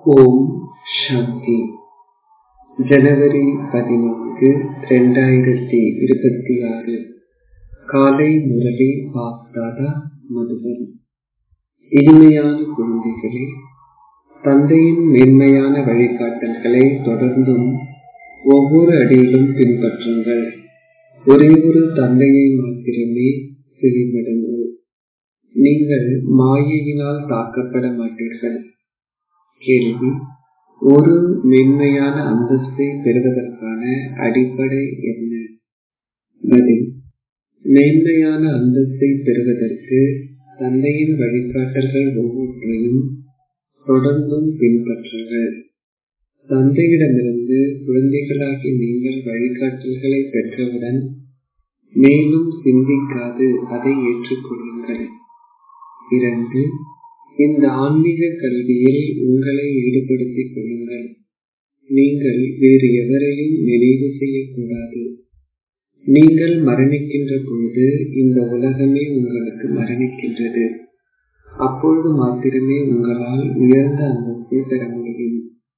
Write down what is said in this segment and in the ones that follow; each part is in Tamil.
ஓம் சாந்தி ஜனவரி பதினான்கு இரண்டாயிரத்தி இருபத்தி ஆறு காலை முரளி பாப்தாதா மதுபன் இனிமையான குழந்தைகளே தந்தையின் மென்மையான வழிகாட்டல்களை தொடர்ந்தும் ஒவ்வொரு அடியிலும் பின்பற்றுங்கள் ஒரே ஒரு தந்தையை மாத்திரமே செவிமடுங்கள் நீங்கள் மாயையினால் தாக்கப்பட மாட்டீர்கள் கேள்வி ஒரு மென்மையான அந்தஸ்தை பெறுவதற்கான அடிப்படை என்ன பதில் மேன்மையான அந்தஸ்தை பெறுவதற்கு தந்தையின் வழிகாட்டல்கள் ஒவ்வொன்றையும் தொடர்ந்தும் பின்பற்றுங்கள் தந்தையிடமிருந்து குழந்தைகளாகி நீங்கள் வழிகாட்டல்களை பெற்றவுடன் மேலும் சிந்திக்காது அதை ஏற்றுக்கொள்ளுங்கள் இரண்டு இந்த ஆன்மீக கல்வியில் உங்களை ஈடுபடுத்திக் கொள்ளுங்கள் நீங்கள் வேறு எவரையும் நினைவு செய்யக்கூடாது நீங்கள் மரணிக்கின்ற பொழுது இந்த உலகமே உங்களுக்கு மரணிக்கின்றது அப்பொழுது மாத்திரமே உங்களால் உயர்ந்த அந்தஸ்தை பெற முடியும்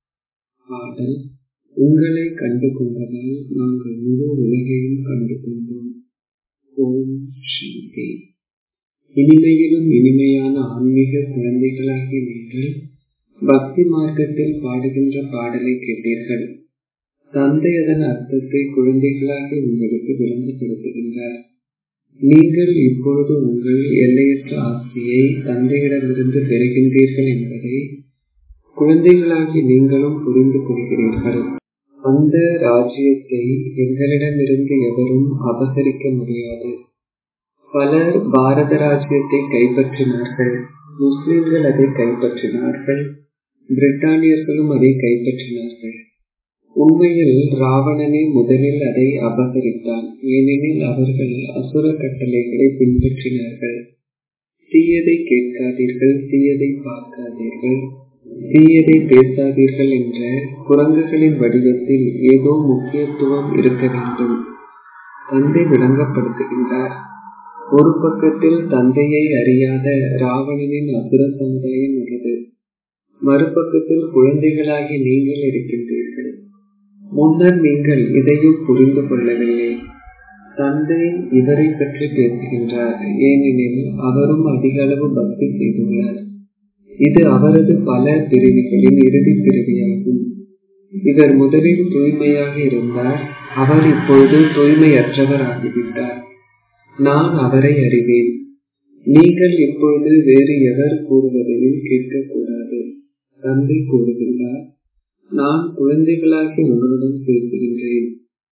பாடல் உங்களை கண்டு கொண்டதால் நாங்கள் முழு உலகையும் கண்டு கொண்டோம் ஓம் சாந்தி இனிமையிலும் இனிமையான ஆன்மீக குழந்தைகளாகி நீங்கள் பக்தி மார்க்கத்தில் பாடுகின்ற பாடலை கேட்டீர்கள் தந்தை அதன் அர்த்தத்தை குழந்தைகளாகி உங்களுக்கு விளங்கப்படுத்துகின்றார் நீங்கள் இப்பொழுது உங்கள் எல்லையற்ற ஆசையை தந்தையிடமிருந்து பெறுகின்றீர்கள் என்பதை குழந்தைகளாகி நீங்களும் புரிந்து கொள்கிறீர்கள் அந்த ராஜ்யத்தை எங்களிடமிருந்து எவரும் அபகரிக்க முடியாது பலர் பாரத ராஜ்யத்தை கைப்பற்றினார்கள் முஸ்லிம்கள் அதை கைப்பற்றினார்கள் பிரிட்டானியர்களும் அதை கைப்பற்றினார்கள் உண்மையில் ராவணனே முதலில் அதை அபகரித்தான் ஏனெனில் அவர்கள் அசுர கட்டளைகளை பின்பற்றினார்கள் தீயதை கேட்காதீர்கள் தீயதை பார்க்காதீர்கள் தீயதை பேசாதீர்கள் என்ற குரங்குகளின் வடிவத்தில் ஏதோ முக்கியத்துவம் இருக்க வேண்டும் தந்தை விளங்கப்படுத்துகின்றார் ஒரு பக்கத்தில் தந்தையை அறியாத ராவணனின் அசுர சமுதாயம் உள்ளது மறுபக்கத்தில் குழந்தைகளாகி நீங்கள் இருக்கின்றீர்கள் முன்னர் நீங்கள் இதையும் புரிந்து கொள்ளவில்லை தந்தை இவரை பற்றி பேசுகின்றார் ஏனெனில் அவரும் அதிக அளவு பக்தி செய்துள்ளார் இது அவரது பல பிரிவுகளின் இறுதி பிரிவியாகும் இவர் முதலில் தூய்மையாக இருந்தார் அவர் இப்பொழுது தூய்மையற்றவர் ஆகிவிட்டார் நான் அவரை அறிவேன் நீங்கள் இப்பொழுது வேறு எவர் கூறுவதையும் கேட்கக்கூடாது தந்தை கூறுகின்றார் நான் குழந்தைகளாகி உங்களுடன் பேசுகின்றேன்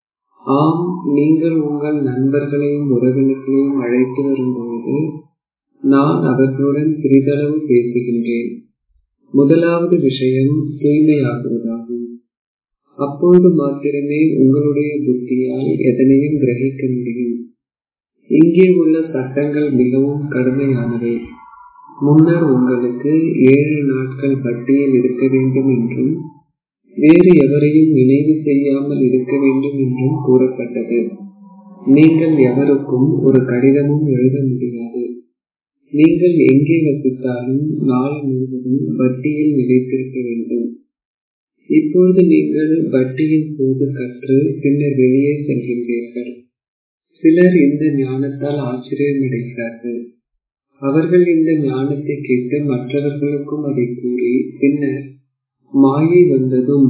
ஆம் நீங்கள் உங்கள் நண்பர்களையும் உறவினர்களையும் அழைத்து வரும்பொழுது நான் அவர்களுடன் சிறிதளவு பேசுகின்றேன் முதலாவது விஷயம் தூய்மையாகுவதாகும் அப்பொழுது மாத்திரமே உங்களுடைய புத்தியால் எதனையும் கிரகிக்க முடியும் இங்கே உள்ள சட்டங்கள் மிகவும் கடுமையானவை முன்னர் உங்களுக்கு ஏழு நாட்கள் பட்டியல் இருக்க வேண்டும் என்றும் வேறு எவரையும் நினைவு செய்யாமல் இருக்க வேண்டும் என்றும் கூறப்பட்டது நீங்கள் எவருக்கும் ஒரு கடிதமும் எழுத முடியாது நீங்கள் எங்கே வசித்தாலும் நாள் முழுவதும் வட்டியில் நிலைத்திருக்க வேண்டும் இப்பொழுது நீங்கள் வட்டியின் போது கற்று பின்னர் வெளியே செல்கின்றீர்கள் சிலர் இந்த ஞானத்தால் ஆச்சரியமடைகிறார்கள் அவர்கள் இந்த ஞானத்தை கேட்டு மற்றவர்களுக்கும் அதை கூறி பின்னர் மாயை வந்ததும்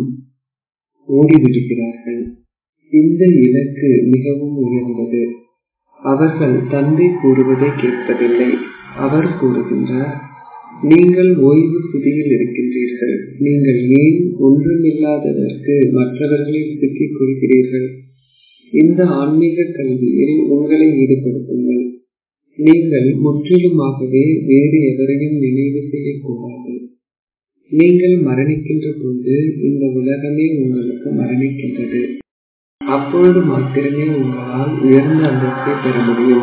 ஓடிவிடுகிறார்கள் இந்த இலக்கு மிகவும் உயர்ந்தது அவர்கள் தந்தை கூறுவதை கேட்பதில்லை அவர் கூறுகின்றார் நீங்கள் ஓய்வு சுதியில் இருக்கின்றீர்கள் நீங்கள் ஏன் ஒன்றுமில்லாததற்கு மற்றவர்களில் சிக்கிக் கொள்கிறீர்கள் இந்த ஆன்மீக கல்வியில் உங்களை ஈடுபடுத்துங்கள் நீங்கள் முற்றிலுமாகவே வேறு எவரையும் நினைவு செய்யக்கூடாது நீங்கள் மரணிக்கின்ற போது இந்த உலகமே உங்களுக்கு மரணிக்கின்றது அப்பொழுது மாத்திரமே உங்களால் உயர்ந்த அந்தஸ்தை பெற முடியும்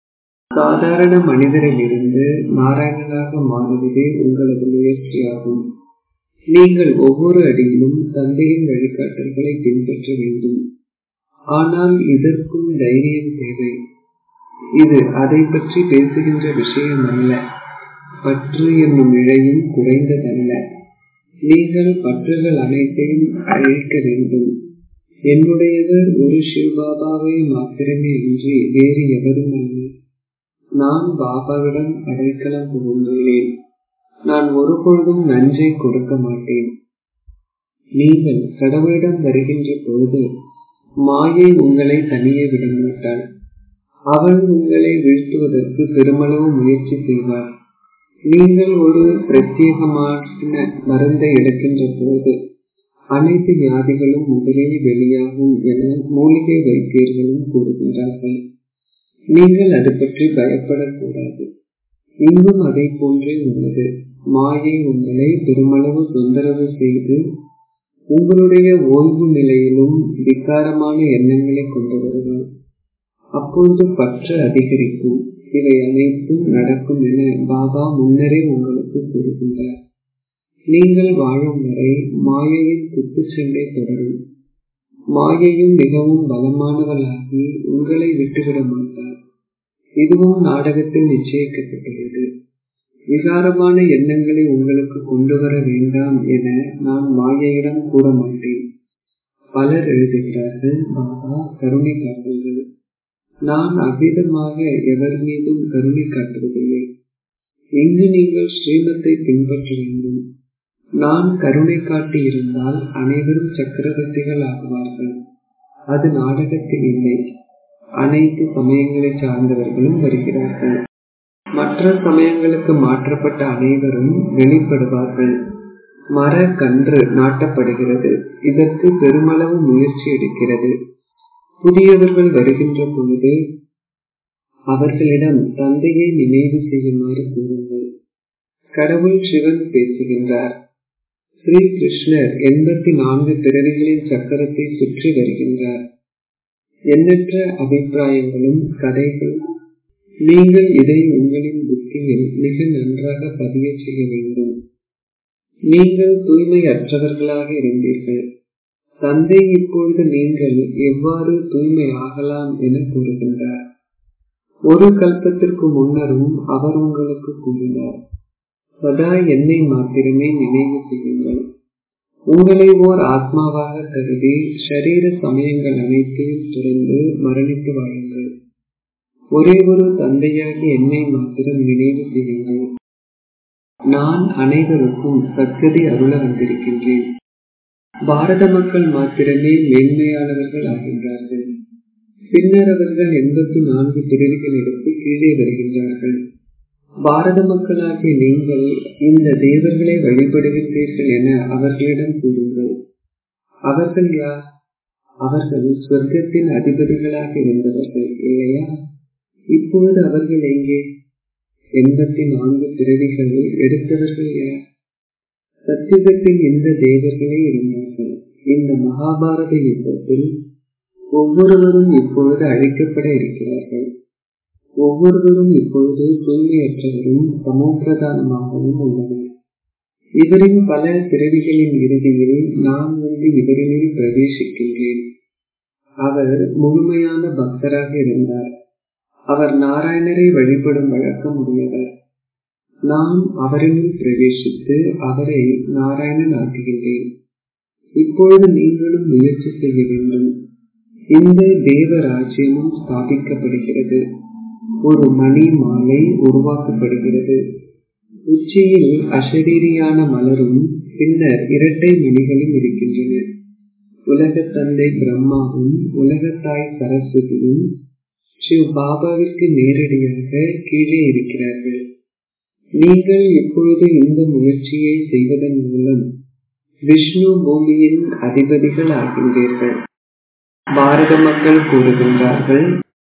சாதாரண மனிதரிலிருந்து நாராயணனாக மாறுவதே உங்களது முயற்சியாகும் நீங்கள் ஒவ்வொரு அடியிலும் தந்தையின் வழிகாட்டல்களை பின்பற்ற வேண்டும் ஆனால் இதற்கும் தைரியம் தேவை இது அதை பற்றி பேசுகின்ற விஷயம் அல்ல பற்று என்னும் இழையும் குறைந்ததல்ல நீங்கள் பற்றுகள் அனைத்தையும் அழிக்க வேண்டும் என்னுடையவர் ஒரு சிவபாபாவை மாத்திரமே இன்றி வேறு எவரும் அல்ல நான் பாபாவிடம் அடைக்கலம் புகுந்துள்ளேன் நான் ஒருபொழுதும் நஞ்சை கொடுக்க மாட்டேன் நீங்கள் கடவுளிடம் வருகின்ற பொழுது மாயை உங்களை தனியே விட மாட்டாள் அவள் உங்களை வீழ்த்துவதற்கு பெருமளவு முயற்சி செய்வார் நீங்கள் ஒரு பிரத்யேகமான மருந்தை எடுக்கின்ற போது அனைத்து வியாதிகளும் முதலில் வெளியாகும் என மூலிகை வைத்தியர்களும் கூறுகின்றார்கள் நீங்கள் அது பற்றி பயப்படக்கூடாது இங்கும் அதை போன்றே உள்ளது மாயை உங்களை பெருமளவு தொந்தரவு செய்து உங்களுடைய ஓய்வு நிலையிலும் விகாரமான எண்ணங்களை கொண்டு வருவார் அப்பொழுது பற்று அதிகரிக்கும் இவை அனைத்தும் நடக்கும் என பாபா முன்னரே உங்களுக்கு கூறுகின்றார் நீங்கள் வாழும் வரை மாயையின் குத்துச்சண்டை தொடரும் மாயையும் மிகவும் பலமானவளாகி உங்களை விட்டுவிட மாட்டார் இதுவும் நாடகத்தில் நிச்சயிக்கப்பட்டுள்ளது விகாரமான எண்ணங்களை உங்களுக்கு கொண்டு வர வேண்டாம் என நான் மாயையிடம் கூற மாட்டேன் பலர் எழுதுகிறார்கள் பாபா கருணை காட்டுங்கள் நான் அவ்விதமாக எவர் மீதும் கருணை காட்டுவதில்லை இங்கு நீங்கள் ஸ்ரீமத்தை பின்பற்ற வேண்டும் நான் கருணை காட்டி இருந்தால் அனைவரும் சக்கரவர்த்திகள் ஆகுவார்கள் அது நாடகத்தில் இல்லை அனைத்து சமயங்களை சார்ந்தவர்களும் வருகிறார்கள் மற்ற சமயங்களுக்கு மாற்றப்பட்ட அனைவரும் வெளிப்படுவார்கள் மர கன்று நாட்டப்படுகிறது இதற்கு பெருமளவு முயற்சி எடுக்கிறது புதியவர்கள் வருகின்ற பொழுது அவர்களிடம் தந்தையை நினைவு செய்யுமாறு கூறுங்கள் கடவுள் சிவன் பேசுகின்றார் ஸ்ரீ கிருஷ்ணர் எண்பத்தி நான்கு பிறவிகளின் சக்கரத்தை சுற்றி வருகின்றார் எண்ணற்ற அபிப்பிராயங்களும் கதைகளும் நீங்கள் இதை உங்களின் புத்தியில் மிக நன்றாக பதிய செய்ய வேண்டும் நீங்கள் தூய்மையற்றவர்களாக இருந்தீர்கள் தந்தை இப்பொழுது நீங்கள் எவ்வாறு தூய்மை ஆகலாம் என கூறுகின்றார் ஒரு கல்பத்திற்கு முன்னரும் அவர் உங்களுக்கு கூறினார் சதா என்னை மாத்திரமே நினைவு செய்யுங்கள் உங்களை ஓர் ஆத்மாவாக கருதி ஷரீர சமயங்கள் அனைத்தையும் துறந்து மரணித்து வாழுங்கள் ஒரே ஒரு தந்தையாகி என்னை மாத்திரம் நினைவு செய்யுங்கள் நான் அனைவருக்கும் சத்கதி அருள வந்திருக்கின்றேன் பாரத மக்கள் மாத்திரமே மேன்மையானவர்கள் ஆகின்றார்கள் பின்னர் அவர்கள் எண்பத்தி நான்கு பிரிவுகள் எடுத்து கீழே வருகின்றார்கள் பாரத மக்களாகிய நீங்கள் இந்த தேவர்களை வழிபடுகின்றீர்கள் என அவர்களிடம் கூறுங்கள் அவர்கள் யார் அவர்கள் சொர்க்கத்தின் அதிபதிகளாக இருந்தவர்கள் இல்லையா இப்பொழுது அவர்கள் எங்கே எண்பத்தி நான்கு பிறவிகள் எடுத்தவர்கள் யார் சத்தியுகத்தில் இந்த தேவர்களே இருந்தார்கள் இந்த மகாபாரத யுத்தத்தில் ஒவ்வொருவரும் இப்பொழுது அழிக்கப்பட இருக்கிறார்கள் ஒவ்வொருவரும் இப்பொழுது தூய்மையற்றவரும் சமோபிரதானமாகவும் உள்ளனர் இவரின் பல பிறவிகளின் இறுதியில் நான் வந்து இவரினில் பிரவேசிக்கின்றேன் அவர் முழுமையான பக்தராக இருந்தார் அவர் நாராயணரை வழிபடும் வழக்கம் உடையவர் நான் அவரினுள் பிரவேசித்து அவரை நாராயணன் ஆக்குகின்றேன் இப்பொழுது நீங்களும் முயற்சி செய்ய வேண்டும் இந்த தேவ ராஜ்யமும் ஸ்தாபிக்கப்படுகிறது ஒரு மணி மாலை உருவாக்கப்படுகிறது உச்சியில் அசரீரியான மலரும் பின்னர் இரட்டை மணிகளும் இருக்கின்றன உலகத் தந்தை பிரம்மாவும் உலகத்தாய் சரஸ்வதியும் சிவ் பாபாவிற்கு நேரடியாக கீழே இருக்கிறார்கள் நீங்கள் இப்பொழுது இந்த முயற்சியை செய்வதன் மூலம் விஷ்ணு பூமியின் அதிபதிகள் ஆகின்றீர்கள் பாரத மக்கள் கூறுகின்றார்கள்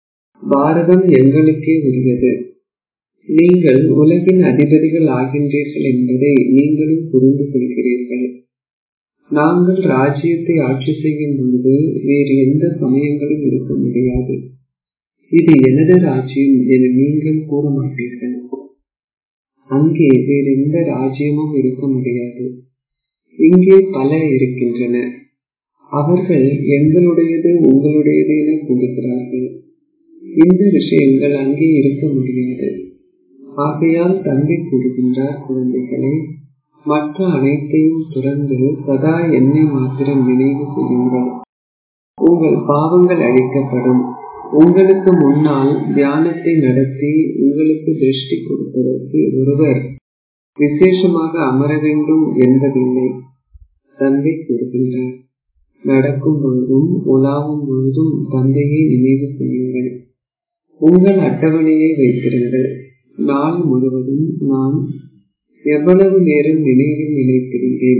பாரதம் எங்களுக்கே உரியது நீங்கள் உலகின் அதிபதிகள் ஆகின்றீர்கள் என்பதை நீங்களும் புரிந்து கொள்கிறீர்கள் நாங்கள் ராஜ்யத்தை ஆட்சி செய்யும் பொழுது வேறு எந்த சமயங்களும் இருக்க முடியாது இது எனது ராஜ்யம் என நீங்கள் கூற மாட்டீர்கள் அங்கே வேறு எந்த ராஜ்யமும் இருக்க முடியாது இங்கே பல இருக்கின்றன அவர்கள் எங்களுடையது உங்களுடையது என கூறுகிறார்கள் இந்த விஷயங்கள் அங்கே இருக்க முடியாது ஆகையால் தந்தை கூறுகின்றார் குழந்தைகளே மற்ற அனைத்தையும் துறந்து சதா என்னை மாத்திரம் நினைவு செய்யுங்கள் உங்கள் பாவங்கள் அழிக்கப்படும் உங்களுக்கு முன்னால் தியானத்தை நடத்தி உங்களுக்கு திருஷ்டி கொடுப்பதற்கு ஒருவர் விசேஷமாக அமர வேண்டும் என்பதில்லை தந்தை கூறுகின்றார் நடக்கும் பொழுதும் உலாவும் பொழுதும் தந்தையை நினைவு செய்யுங்கள் உங்கள் அட்டவணையை வைத்திருங்கள் நாள் முழுவதும் நான் எவ்வளவு நேரம் நினைவில் நினைத்திருந்தேன்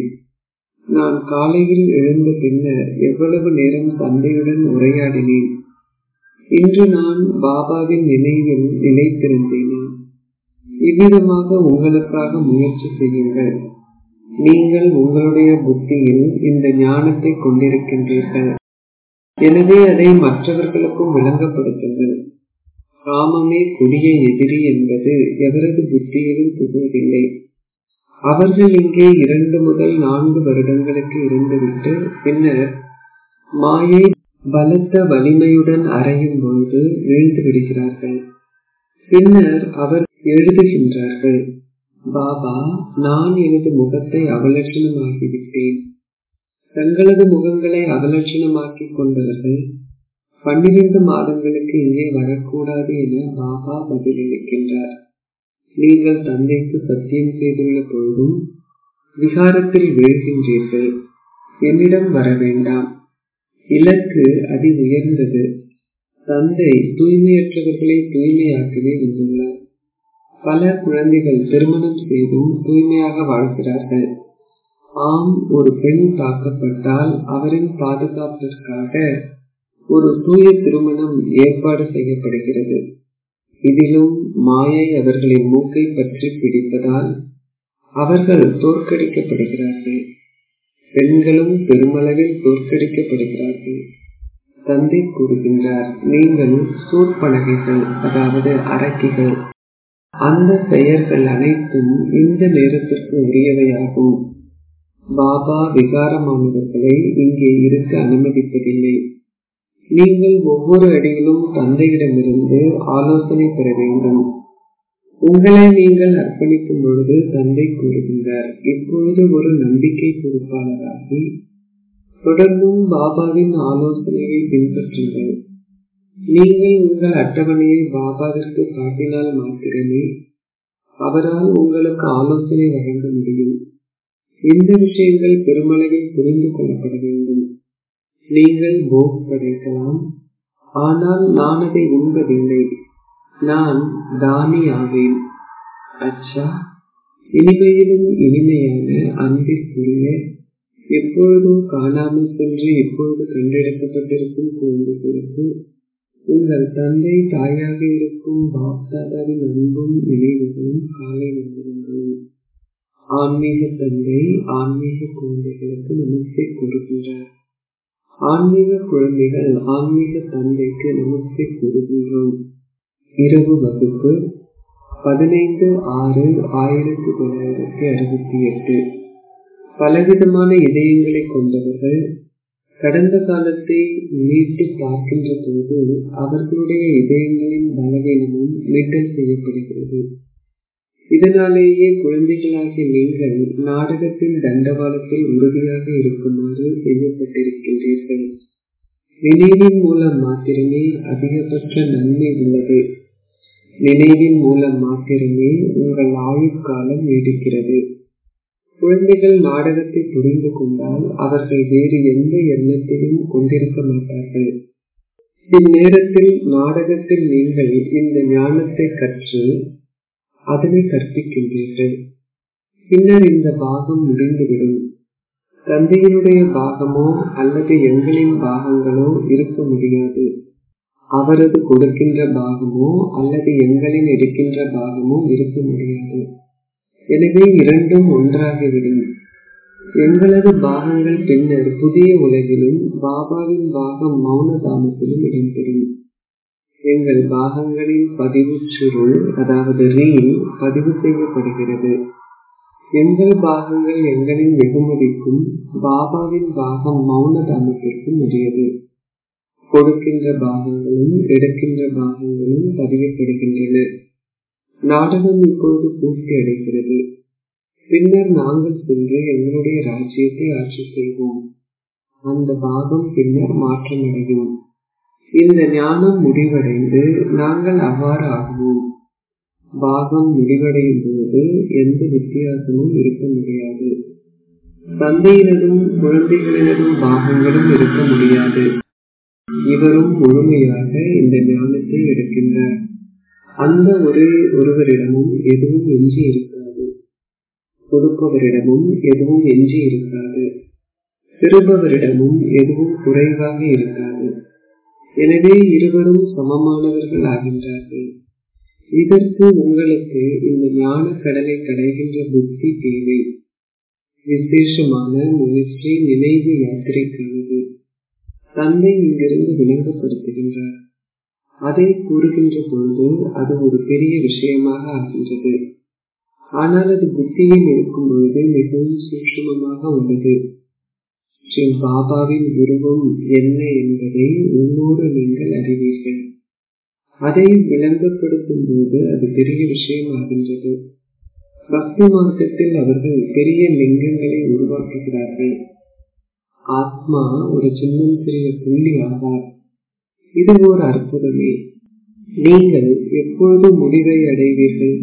நான் காலையில் எழுந்த பின்னர் எவ்வளவு நேரம் தந்தையுடன் உரையாடினேன் இன்று நான் பாபாவின் நினைவில் நிலைத்திருந்தேனா இவ்விதமாக உங்களுக்காக முயற்சி செய்யுங்கள் நீங்கள் உங்களுடைய புத்தியில் இந்த ஞானத்தை கொண்டிருக்கின்றீர்கள் எனவே அதை மற்றவர்களுக்கும் விளங்கப்படுத்துங்கள் காமமே கொடிய எதிரி என்பது எவரது புத்தியிலும் புகுவதில்லை அவர்கள் இங்கே இரண்டு முதல் நான்கு வருடங்களுக்கு இருந்துவிட்டு பின்னர் மாயை பலத்த வலிமையுடன் அறையும் பொழுது வீழ்ந்து விடுகிறார்கள் பின்னர் அவர் எழுதுகின்றார்கள் பாபா நான் எனது முகத்தை அவலட்சணமாக்கிவிட்டேன் தங்களது முகங்களை அவலட்சணமாக்கிக் கொண்டவர்கள் பன்னிரண்டு மாதங்களுக்கு இங்கே வரக்கூடாது என பாபா பதிலளிக்கின்றார் நீங்கள் தந்தைக்கு சத்தியம் செய்துள்ள பொழுதும் விகாரத்தில் வீழ்கின்றீர்கள் என்னிடம் வர வேண்டாம் இலக்கு அதி உயர்ந்தது தந்தை தூய்மையற்றவர்களை தூய்மையாக்கவே வந்துள்ளார் பல குழந்தைகள் திருமணம் செய்தும் தூய்மையாக வாழ்கிறார்கள் ஆம் ஒரு பெண் தாக்கப்பட்டால் அவரின் பாதுகாப்பிற்காக ஒரு தூய திருமணம் ஏற்பாடு செய்யப்படுகிறது இதிலும் மாயை அவர்களின் மூக்கை பற்றி பிடிப்பதால் அவர்கள் தோற்கடிக்கப்படுகிறார்கள் பெண்களும் பெருமளவில் தோற்கடிக்கப்படுகிறார்கள் தந்தை கூறுகின்றார் நீங்கள் சூர்பலகைகள் அதாவது அரக்கிகள் அந்த பெயர்கள் அனைத்தும் இந்த நேரத்திற்கு உரியவையாகும் பாபா விகாரமானவர்களை இங்கே இருக்க அனுமதிப்பதில்லை நீங்கள் ஒவ்வொரு அடியிலும் தந்தையிடமிருந்து ஆலோசனை பெற வேண்டும் உங்களை நீங்கள் அர்ப்பணிக்கும் பொழுது தந்தை கூறுகின்றார் இப்பொழுது ஒரு நம்பிக்கை பொறுப்பாளராகி தொடர்ந்தும் பாபாவின் ஆலோசனையை பின்பற்றுங்கள் நீங்கள் உங்கள் அட்டவணையை பாபாவிற்கு காட்டினால் மாத்திரமே அவரால் உங்களுக்கு ஆலோசனை வழங்க முடியும் இந்த விஷயங்கள் பெருமளவில் புரிந்து கொள்ளப்பட வேண்டும் நீங்கள் போக் படைக்கலாம் ஆனால் நான் அதை உண்பதில்லை நான் தானி ஆவேன் அச்சா இனிமையிலும் இனிமையான அன்பிற்குரிய எப்பொழுதும் காணாமல் சென்று இப்பொழுது கண்டெடுக்கப்பட்டிருக்கும் குழந்தைகளுக்கு உங்கள் தந்தை தாயாக இருக்கும் பாப்தாதாவின் அன்பும் நினைவுகளும் காலை வந்தனங்களும் ஆன்மீக தந்தை ஆன்மீக குழந்தைகளுக்கு நமஸ்தே கூறுகின்றார் ஆன்மீக குழந்தைகள் ஆன்மீக தந்தைக்கு நமஸ்தே கூறுகின்றோம் இரவு வகுப்பு பதினைந்து ஆறு ஆயிரத்தி தொள்ளாயிரத்தி அறுபத்தி எட்டு பலவிதமான இதயங்களை கொண்டவர்கள் கடந்த காலத்தை மீட்டு பார்க்கின்ற போது அவர்களுடைய இதயங்களின் பலவீனமும் மீட்டல் செய்யப்படுகிறது இதனாலேயே குழந்தைகளாகிய நீங்கள் நாடகத்தின் தண்டவாளத்தில் உறுதியாக இருக்குமாறு செய்யப்பட்டிருக்கின்றீர்கள் நினைவின் மூலம் மாத்திரமே அதிகபட்ச நன்மை உள்ளது நினைவின் மூலம் மாத்திரமே உங்கள் ஆயுட்காலம் நீடிக்கிறது குழந்தைகள் நாடகத்தை புரிந்து கொண்டால் அவர்கள் வேறு எந்த எண்ணத்தையும் கொண்டிருக்க மாட்டார்கள் இந்நேரத்தில் நாடகத்தில் நீங்கள் இந்த ஞானத்தை கற்று அதனை கற்பிக்கின்றீர்கள் பின்னர் இந்த பாகம் முடிந்துவிடும் தந்தையினுடைய பாகமோ அல்லது எங்களின் பாகங்களோ இருக்க முடியாது அவரது கொடுக்கின்ற பாகமோ அல்லது எங்களின் எடுக்கின்ற பாகமோ இருக்க முடியாது எனவே இரண்டும் ஒன்றாகிவிடும் எங்களது பாகங்கள் பின்னர் புதிய உலகிலும் பாபாவின் பாகம் மௌன தாமத்திலும் இடம்பெறும் எங்கள் பாகங்களின் பதிவு சுருள் அதாவது ரீல் பதிவு செய்யப்படுகிறது எங்கள் பாகங்கள் எங்களின் வெகுமதிக்கும் பாபாவின் பாகம் மௌன தாமத்திற்கும் உரியது கொடுக்கின்ற பாகங்களும் எடுக்கின்ற பாகங்களும் பதியப்படுகின்றன நாடகம் இப்பொழுது பூர்த்தி அடைகிறது பின்னர் நாங்கள் சென்று எங்களுடைய ராஜ்யத்தை ஆட்சி செய்வோம் அந்த பாகம் பின்னர் மாற்றமடையும் இந்த ஞானம் முடிவடைந்து நாங்கள் அவ்வாறு ஆகுவோம் பாகம் முடிவடையும் போது எந்த வித்தியாசமும் இருக்க முடியாது தந்தையினதும் குழந்தைகளினதும் பாகங்களும் இருக்க முடியாது இவரும் முழுமையாக இந்த ஞானத்தை எடுக்கின்றார் அந்த ஒரே ஒருவரிடமும் எதுவும் எஞ்சி இருக்காது கொடுப்பவரிடமும் எதுவும் எஞ்சி இருக்காது பெறுபவரிடமும் எதுவும் குறைவாக இருக்காது எனவே இருவரும் சமமானவர்கள் ஆகின்றார்கள் இதற்கு உங்களுக்கு இந்த ஞான கடலை கடைகின்ற புத்தி தேவை விசேஷமான முயற்சி நினைவு யாத்திரைக்கானது தந்தை இங்கிருந்து விளங்கப்படுத்துகின்றார் அதை கூறுகின்ற பொழுது அது ஒரு பெரிய விஷயமாக ஆகின்றது ஆனால் அது புத்தியில் இருக்கும் பொழுது மிகவும் சூட்சமமாக உள்ளது ஸ்ரீ பாபாவின் உருவம் என்ன என்பதை உன்னோடு நீங்கள் அறிவீர்கள் அதை விளங்கப்படுத்தும் போது அது பெரிய விஷயமாகின்றது பக்தி மார்க்கத்தில் அவர்கள் பெரிய லிங்கங்களை உருவாக்குகிறார்கள் ஆத்மா ஒரு சின்னம் சிறிய புள்ளி ஆவார் இது ஒரு அற்புதமே நீங்கள் எப்பொழுது முடிவை அடைவீர்கள்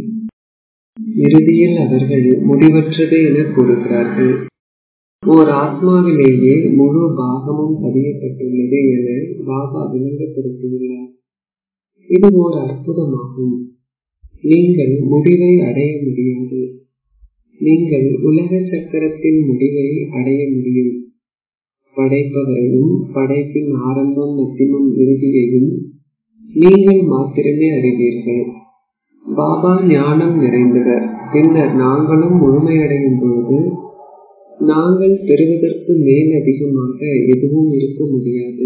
இறுதியில் அவர்கள் முடிவற்றது என கூறுகிறார்கள் ஓர் ஆத்மாவிலேயே முழு பாகமும் பதியப்பட்டுள்ளது என பாபா விளங்கப்படுத்துகிறார் இது ஓர் அற்புதமாகும் நீங்கள் முடிவை அடைய முடியாது நீங்கள் உலக சக்கரத்தின் முடிவை அடைய முடியும் படைப்பவரையும் படைப்பின் ஆரம்பம் மத்தியமும் இறுதியையும் நீங்கள் மாத்திரமே அறிவீர்கள் பாபா ஞானம் நிறைந்தவர் பின்னர் நாங்களும் முழுமையடையும் பொழுது நாங்கள் பெறுவதற்கு மேல் அதிகமாக எதுவும் இருக்க முடியாது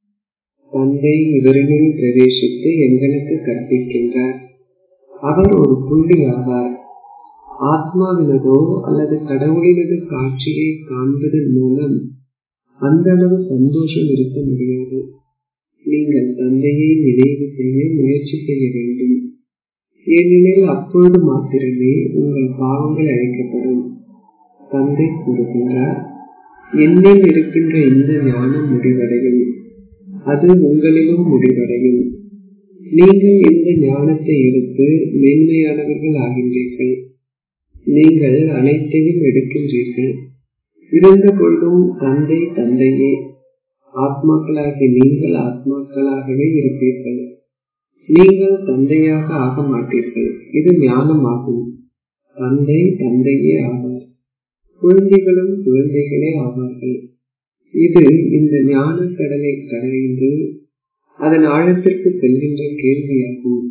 தந்தை இவரினுள் பிரவேசித்து எங்களுக்கு கற்பிக்கின்றார் அவர் ஒரு புள்ளி ஆவார் ஆத்மாவினதோ அல்லது கடவுளினது காட்சியை காண்பதன் மூலம் அந்த அளவு சந்தோஷம் இருக்க முடியாது நீங்கள் தந்தையை நினைவு செய்ய முயற்சி செய்ய வேண்டும் ஏனெனில் அப்பொழுது மாத்திரமே உங்கள் பாவங்கள் அழைக்கப்படும் தந்தை கூறுகின்றார் என்னில் இருக்கின்ற இந்த ஞானம் முடிவடையும் அது உங்களிலும் முடிவடையும் நீங்கள் இந்த ஞானத்தை எடுத்து மேன்மையானவர்கள் ஆகின்றீர்கள் நீங்கள் அனைத்தையும் எடுக்கின்றீர்கள் இருந்த பொழுதும் தந்தை தந்தையே ஆத்மாக்களாகி நீங்கள் ஆத்மாக்களாகவே இருப்பீர்கள் நீங்கள் தந்தையாக ஆக மாட்டீர்கள் இது ஞானமாகும் தந்தை தந்தையே ஆவார் குழந்தைகளும் குழந்தைகளே ஆவார்கள் இது இந்த ஞான கடலை கடைந்து அதன் ஆழத்திற்கு செல்கின்ற கேள்வியாகும்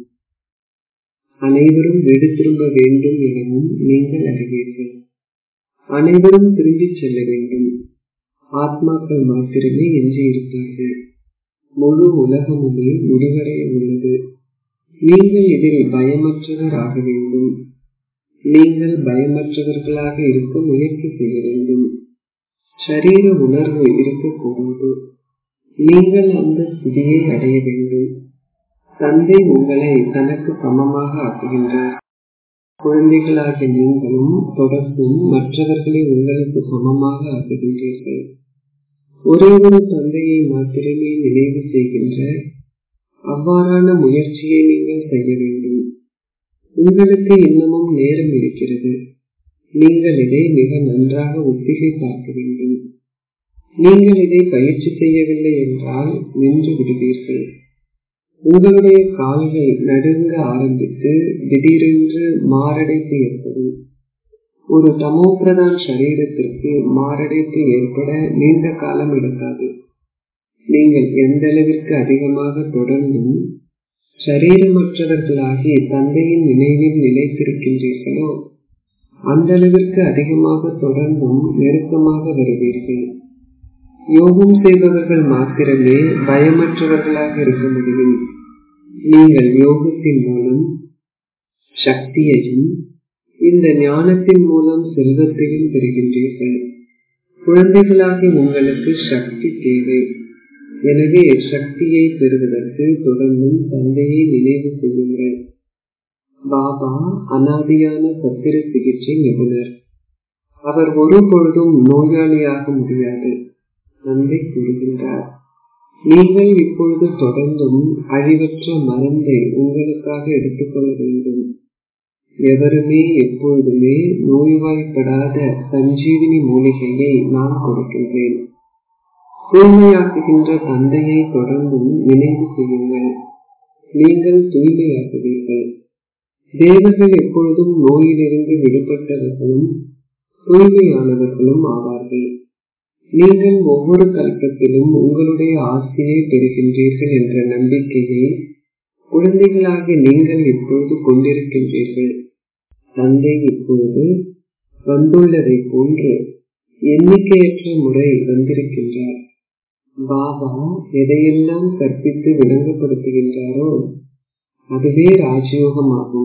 அனைவரும் வீடு திரும்ப வேண்டும் எனவும் நீங்கள் அறிவீர்கள் அனைவரும் திரும்பி செல்ல வேண்டும் ஆத்மாக்கள் மாத்திரமே எஞ்சி இருப்பார்கள் முழு உலகமுமே முடிவடைய உள்ளது நீங்கள் இதில் பயமற்றவர் ஆக வேண்டும் நீங்கள் பயமற்றவர்களாக இருக்க முயற்சி செய்ய வேண்டும் சரீர உணர்வு இருக்கக்கூடாது நீங்கள் அந்த ஸ்திதியை அடைய வேண்டும் தந்தை உங்களை தனக்கு சமமாக ஆக்குகின்றார் குழந்தைகளாகிய நீங்களும் தொடர்ந்தும் மற்றவர்களை உங்களுக்கு சமமாக ஆக்குகின்றீர்கள் ஒரே ஒரு தந்தையை மாத்திரமே நினைவு செய்கின்ற அவ்வாறான முயற்சியை நீங்கள் செய்ய வேண்டும் உங்களுக்கு இன்னமும் நேரம் இருக்கிறது நீங்கள் இதை மிக நன்றாக ஒத்திகை பார்க்க வேண்டும் நீங்கள் இதை பயிற்சி செய்யவில்லை என்றால் நின்று விடுவீர்கள் உங்களுடைய கால்கள் நடுங்க ஆரம்பித்து திடீரென்று மாரடைப்பு ஏற்படும் ஒரு தமோபிரதான் சரீரத்திற்கு மாரடைப்பு ஏற்பட நீண்ட காலம் எடுக்காது நீங்கள் எந்த அளவிற்கு அதிகமாக தொடர்ந்தும் சரீரமற்றவர்களாகி தந்தையின் நினைவில் நிலைத்திருக்கின்றீர்களோ அந்த அளவிற்கு அதிகமாக தொடர்ந்தும் நெருக்கமாக வருவீர்கள் யோகம் செய்பவர்கள் மாத்திரமே பயமற்றவர்களாக இருக்க முடியும் நீங்கள் யோகத்தின் மூலம் சக்தியையும் இந்த ஞானத்தின் மூலம் செல்வத்தையும் பெறுகின்றீர்கள் குழந்தைகளாகி உங்களுக்கு சக்தி தேவை எனவே சக்தியை பெறுவதற்கு தொடர்ந்தும் தந்தையை நினைவு செய்யுங்கள் பாபா அனாதியான சத்திர சிகிச்சை நிபுணர் அவர் ஒரு பொழுதும் நோயாளியாக முடியாது தந்தை கூறுகின்றார் நீங்கள் இப்பொழுது தொடர்ந்தும் அழிவற்ற மருந்தை உங்களுக்காக எடுத்துக்கொள்ள வேண்டும் எவருமே எப்பொழுதுமே நோய்வாய்ப்படாத சஞ்சீவினி மூலிகையை நான் கொடுக்கின்றேன் தூய்மையாக்குகின்ற தந்தையை தொடர்ந்தும் நினைவு செய்யுங்கள் நீங்கள் தூய்மையாக்குவீர்கள் தேவர்கள் எப்பொழுதும் நோயிலிருந்து விடுபட்டவர்களும் தூய்மையானவர்களும் ஆவார்கள் நீங்கள் ஒவ்வொரு கல்பத்திலும் உங்களுடைய ஆசையை பெறுகின்றீர்கள் என்ற நம்பிக்கையை குழந்தைகளாக நீங்கள் இப்பொழுது கொண்டிருக்கின்றீர்கள் தந்தை இப்பொழுது வந்துள்ளதை போன்று எண்ணிக்கையற்ற முறை வந்திருக்கின்றார் பாபா எதையெல்லாம் கற்பித்து விளங்கப்படுத்துகின்றாரோ அதுவே ராஜயோகமாகும்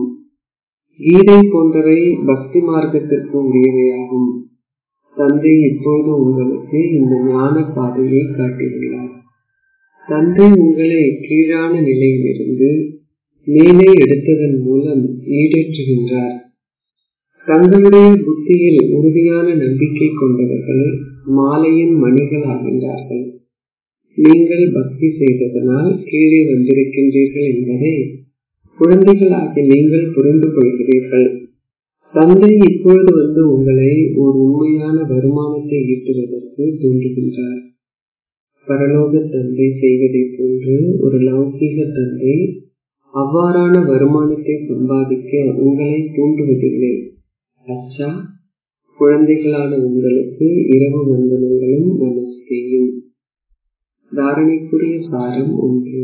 கீதை போன்றவை பக்தி மார்க்கத்திற்கு உரியவையாகும் தந்தை இப்போது உங்களுக்கு இந்த ஞான பாதையை காட்டியுள்ளார் தந்தை உங்களை கீழான நிலையிலிருந்து மேலே எடுத்ததன் மூலம் ஈடேற்றுகின்றார் தங்களுடைய புத்தியில் உறுதியான நம்பிக்கை கொண்டவர்கள் மாலையின் மணிகள் ஆகின்றார்கள் நீங்கள் பக்தி செய்ததனால் கீழே வந்திருக்கின்றீர்கள் என்பதை குழந்தைகளாகி நீங்கள் புரிந்து கொள்கிறீர்கள் தந்தை இப்பொழுது வந்து உங்களை ஒரு உண்மையான வருமானத்தை ஈட்டுவதற்கு தூண்டுகின்றார் பரலோக தந்தை செய்வதை போன்று ஒரு லௌகீக தந்தை அவ்வாறான வருமானத்தை சம்பாதிக்க உங்களை தூண்டுவதில்லை அச்சா குழந்தைகளான உங்களுக்கு இரவு வந்தனங்களும் நமஸ்தேயும் தாரணைக்குரிய சாரம் ஒன்று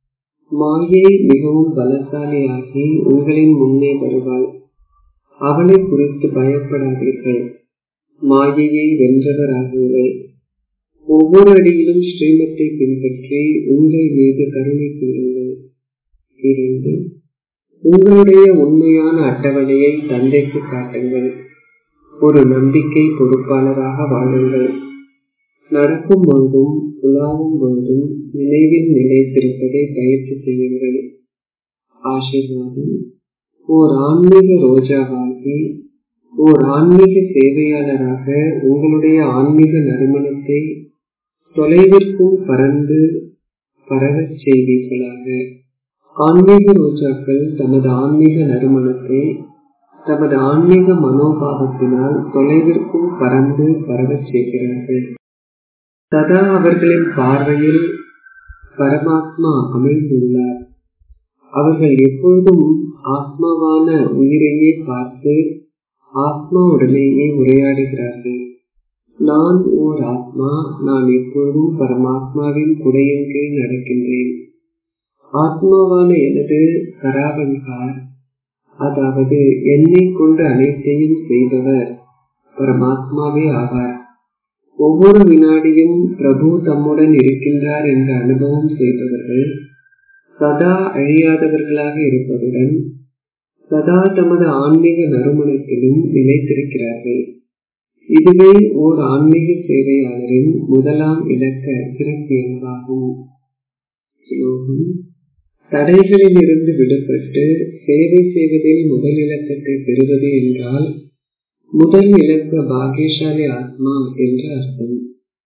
மாயை மிகவும் பலசாலியாகி உங்களின் முன்னே வருவாள் அவளை குறித்து பயப்படாதீர்கள் மாயையை வென்றவராகுங்கள் ஒவ்வொரு அடியிலும் ஸ்ரீமத்தை பின்பற்றி உங்கள் மீது கருணை கொள்ளுங்கள் இரண்டு உங்களுடைய உண்மையான அட்டவணையை தந்தைக்கு காட்டுங்கள் ஒரு நம்பிக்கை பொறுப்பாளராக வாழுங்கள் நடக்கும் பொழுதும் உலாவும் பொழுதும் நினைவில் நிலைத்திருப்பதை பயிற்சி செய்யுங்கள் ஆசீர்வாதம் ஓர் ஆன்மீக ரோஜாவாகி ஓர் ஆன்மீக சேவையாளராக உங்களுடைய ஆன்மீக நறுமணத்தை தொலைவிற்கும் பறந்து பரவச் செய்வீர்களாக ஆன்மீக ரோஜாக்கள் தமது ஆன்மீக நறுமணத்தை தமது ஆன்மீக மனோபாவத்தினால் தொலைவிற்கும் பறந்து பரவச் செய்கிறார்கள் சதா அவர்களின் பார்வையில் பரமாத்மா அமிழ்ந்துள்ளார் அவர்கள் எப்பொழுதும் ஆத்மாவான உயிரையே பார்த்து ஆத்மாவுடனேயே உரையாடுகிறார்கள் நான் ஓர் ஆத்மா நான் எப்பொழுதும் பரமாத்மாவின் குடையின் கீழ் நடக்கின்றேன் ஆத்மாவான எனது கராவன்கார் அதாவது என்னை கொண்டு அனைத்தையும் செய்பவர் பரமாத்மாவே ஆவார் ஒவ்வொரு வினாடியும் பிரபு தம்முடன் இருக்கின்றார் என்ற அனுபவம் செய்பவர்கள் சதா அழியாதவர்களாக இருப்பதுடன் சதா தமது ஆன்மீக நறுமணத்திலும் நிலைத்திருக்கிறார்கள் இதுவே ஓர் ஆன்மீக சேவையாளரின் முதலாம் இலக்க சிறப்பியல்பாகும் ஸ்லோகம் தடைகளில் இருந்து விடுபட்டு சேவை செய்வதில் முதல் இலக்கத்தை பெறுவது என்றால் முதல் இலக்க பாகியசாலி ஆத்மா என்று அர்த்தம்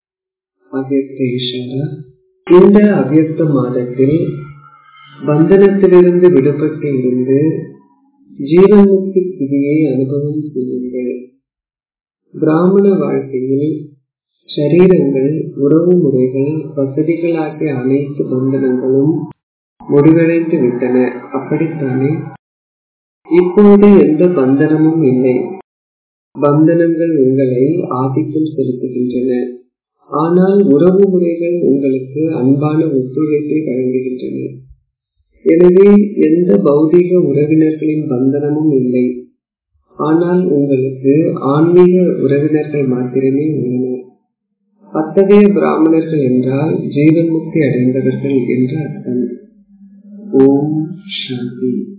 அவ்யக்த இஷாரா இந்த அவ்யக்த மாதத்தில் பந்தனத்திலிருந்து விடுபட்டு இருந்து ஜீவன்முக்தி ஸ்திதியை அனுபவம் செய்யுங்கள் பிராமண வாழ்க்கையில் சரீரங்கள் உறவு முறைகள் வசதிகள் ஆகிய அனைத்து பந்தனங்களும் முடிவடைந்து விட்டன அப்படித்தானே இப்போது எந்த பந்தனமும் இல்லை பந்தனங்கள் உங்களை ஆதிக்கம் செலுத்துகின்றன ஆனால் உறவு முறைகள் உங்களுக்கு அன்பான ஒத்துழைப்பை வழங்குகின்றன எனவே எந்த பௌதிக உறவினர்களின் பந்தனமும் இல்லை ஆனால் உங்களுக்கு ஆன்மீக உறவினர்கள் மாத்திரமே உள்ளனர் அத்தகைய பிராமணர்கள் என்றால் ஜீவன் முக்தி அடைந்தவர்கள் என்று அர்த்தம் ஓம் சாந்தி